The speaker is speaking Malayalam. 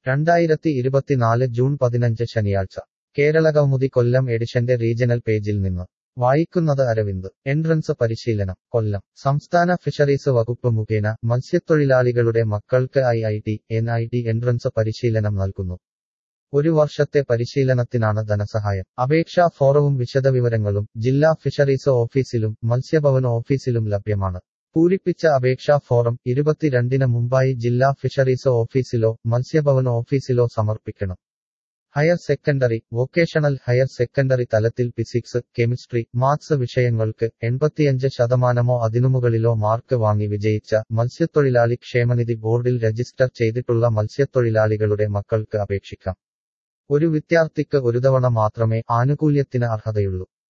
രണ്ടായിരത്തി ഇരുപത്തിനാല് ജൂൺ പതിനഞ്ച് ശനിയാഴ്ച കേരളകൗമുദി കൊല്ലം എഡിഷന്റെ റീജണൽ പേജിൽ നിന്ന് വായിക്കുന്നത് അരവിന്ദ് എൻട്രൻസ് പരിശീലനം കൊല്ലം സംസ്ഥാന ഫിഷറീസ് വകുപ്പ് മുഖേന മത്സ്യത്തൊഴിലാളികളുടെ മക്കൾക്ക് I I T N I T entrance പരിശീലനം നൽകുന്നു ഒരു വർഷത്തെ പരിശീലനത്തിനാണ് ധനസഹായം അപേക്ഷാ ഫോറവും വിശദവിവരങ്ങളും ജില്ലാ ഫിഷറീസ് ഓഫീസിലും മത്സ്യഭവൻ ഓഫീസിലും ലഭ്യമാണ് പൂരിപ്പിച്ച അപേക്ഷാ ഫോറം ഇരുപത്തിരണ്ടിന് മുമ്പായി ജില്ലാ ഫിഷറീസ് ഓഫീസിലോ മത്സ്യഭവൻ ഓഫീസിലോ സമർപ്പിക്കണം higher secondary vocational higher secondary തലത്തിൽ ഫിസിക്സ് കെമിസ്ട്രി മാത്സ് വിഷയങ്ങൾക്ക് എൺപത്തിയഞ്ച് ശതമാനമോ അതിനുമുകളിലോ മാർക്ക് വാങ്ങി വിജയിച്ച മത്സ്യത്തൊഴിലാളി ക്ഷേമനിധി ബോർഡിൽ രജിസ്റ്റർ ചെയ്തിട്ടുള്ള മത്സ്യത്തൊഴിലാളികളുടെ മക്കൾക്ക് അപേക്ഷിക്കാം ഒരു വിദ്യാർത്ഥിക്ക് ഒരു തവണ മാത്രമേ ആനുകൂല്യത്തിന് അർഹതയുള്ളൂ